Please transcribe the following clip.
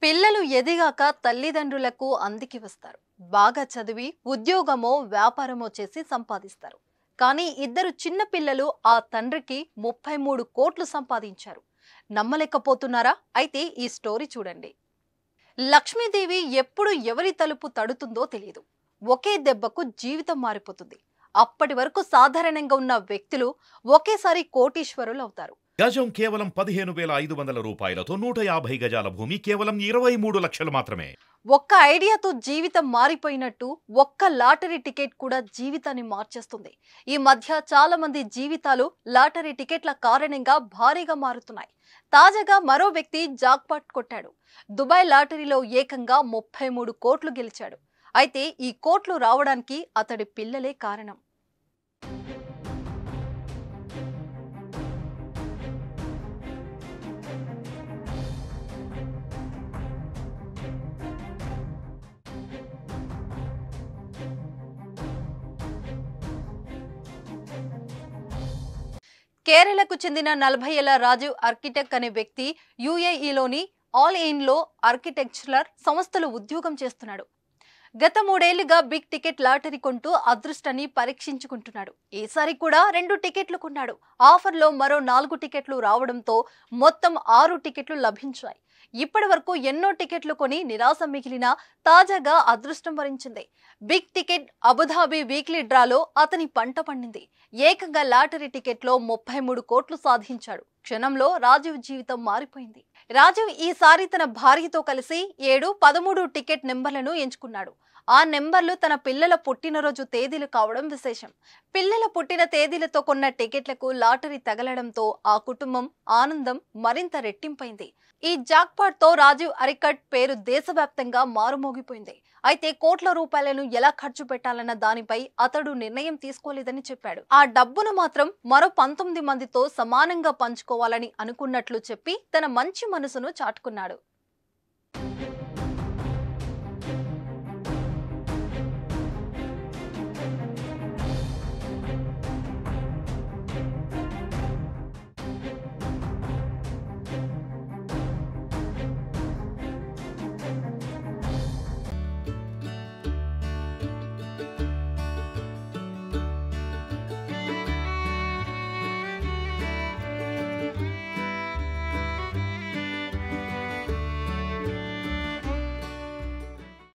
పిల్లలు ఎదిగాక తల్లిదండ్రులకు అందికి వస్తారు బాగా చదివి ఉద్యోగమో వ్యాపారమో చేసి సంపాదిస్తారు కానీ ఇద్దరు చిన్న పిల్లలు ఆ తండ్రికి ముప్పై మూడు కోట్లు సంపాదించారు నమ్మలేకపోతున్నారా అయితే ఈ స్టోరీ చూడండి లక్ష్మీదేవి ఎప్పుడు ఎవరి తలుపు తడుతుందో తెలియదు ఒకే దెబ్బకు జీవితం మారిపోతుంది అప్పటి వరకు సాధారణంగా ఉన్న వ్యక్తులు ఒకేసారి కోటీశ్వరులు అవుతారు గజం కేవలం పదిహేను వేల ఐదు వందల రూపాయలతో నూట యాభై గజాల భూమి కేవలం ఇరవై మూడు లక్షలు మాత్రమే ఒక్క ఐడియాతో జీవితం మారిపోయినట్టు ఒక్క లాటరీ టికెట్ కూడా జీవితాన్ని మార్చేస్తుంది ఈ మధ్య చాలా మంది జీవితాలు లాటరీ టికెట్ల కారణంగా భారీగా మారుతున్నాయి తాజాగా మరో వ్యక్తి జాక్పాట్ కొట్టాడు దుబాయ్ లాటరీలో ఏకంగా ముప్పై మూడు కోట్లు గెలిచాడు అయితే ఈ కోట్లు రావడానికి అతడి పిల్లలే కారణం కేరళకు చెందిన నలభై ఏళ్ల రాజీవ్ ఆర్కిటెక్ట్ అనే వ్యక్తి యుఏఈలోని ఆల్ ఇన్లో ఆర్కిటెక్చరల్ సంస్థలో ఉద్యోగం చేస్తున్నాడు గత మూడేళ్లుగా బిగ్ టికెట్ లాటరీ కొంటూ అదృష్టాన్ని పరీక్షించుకుంటున్నాడు ఈసారి కూడా రెండు టికెట్లు కొన్నాడు ఆఫర్లో మరో నాలుగు టికెట్లు రావడంతో మొత్తం ఆరు టికెట్లు లభించాయి ఇప్పటి వరకు ఎన్నో టికెట్లు కొని నిరాశ మిగిలిన తాజాగా అదృష్టం వరించింది బిగ్ టికెట్ అబుధాబి వీక్లీ డ్రాలో అతని పంట పండింది ఏకంగా లాటరీ టికెట్లో ముప్పై మూడు కోట్లు సాధించాడు క్షణంలో రాజీవ్ జీవితం మారిపోయింది రాజీవ్ ఈసారి తన భార్యతో కలిసి ఏడు పదమూడు టికెట్ నెంబర్లను ఎంచుకున్నాడు ఆ నెంబర్లు తన పిల్లల పుట్టినరోజు తేదీలు కావడం విశేషం పిల్లల పుట్టిన తేదీలతో కొన్న టికెట్లకు లాటరీ తగలడంతో ఆ కుటుంబం ఆనందం మరింత రెట్టింపైంది ఈ జాక్పాట్ తో రాజీవ్ అరికట్ పేరు దేశవ్యాప్తంగా మారుమోగిపోయింది అయితే కోట్ల రూపాయలను ఎలా ఖర్చు పెట్టాలన్న దానిపై అతడు నిర్ణయం తీసుకోలేదని చెప్పాడు ఆ డబ్బును మాత్రం మరో పంతొమ్మిది మందితో సమానంగా పంచుకోవాలని అనుకున్నట్లు చెప్పి తన మంచి మనసును చాటుకున్నాడు